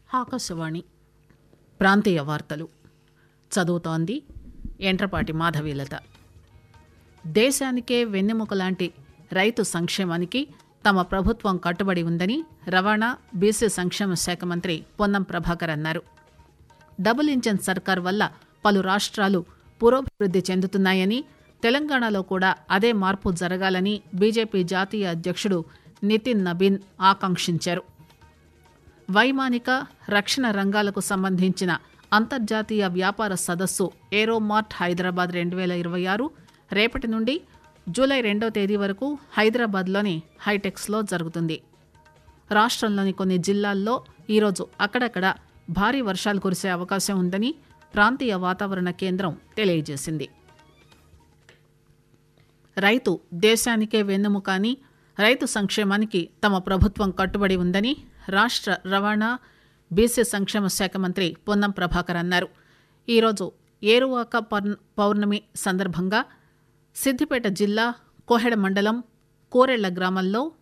ఆకాశవాణి ప్రాంతీయ వార్తలు చదువుతోంది ఎంట్రపాటి మాధవీలత దేశానికే వెన్నెముక లాంటి రైతు సంక్షేమానికి తమ ప్రభుత్వం కట్టుబడి ఉందని రవాణా బీసీ సంక్షేమ శాఖ మంత్రి పొన్నం ప్రభాకర్ అన్నారు డబుల్ ఇంజన్ సర్కార్ వల్ల పలు రాష్ట్రాలు పురోభివృద్ది చెందుతున్నాయని తెలంగాణలో కూడా అదే మార్పు జరగాలని బీజేపీ జాతీయ అధ్యక్షుడు నితిన్ నబీన్ ఆకాంక్షించారు వైమానిక రక్షణ రంగాలకు సంబంధించిన అంతర్జాతీయ వ్యాపార సదస్సు ఏరోమార్ట్ హైదరాబాద్ రెండు వేల ఇరవై ఆరు రేపటి నుండి జూలై రెండో తేదీ వరకు హైదరాబాద్లోని హైటెక్స్లో జరుగుతుంది రాష్ట్రంలోని కొన్ని జిల్లాల్లో ఈరోజు అక్కడక్కడ భారీ వర్షాలు కురిసే అవకాశం ఉందని ప్రాంతీయ వాతావరణ కేంద్రం తెలియజేసింది రైతు దేశానికే వెన్నెముక అని రైతు సంక్షేమానికి తమ ప్రభుత్వం కట్టుబడి ఉందని రాష్ట్ర రవాణా బీసీ సంక్షేమ శాఖ మంత్రి పొన్నం ప్రభాకర్ అన్నారు ఈరోజు ఏరువాక పౌర్ణ- పౌర్ణమి సందర్భంగా సిద్దిపేట జిల్లా కోహెడ మండలం కోరెళ్ల గ్రామంలో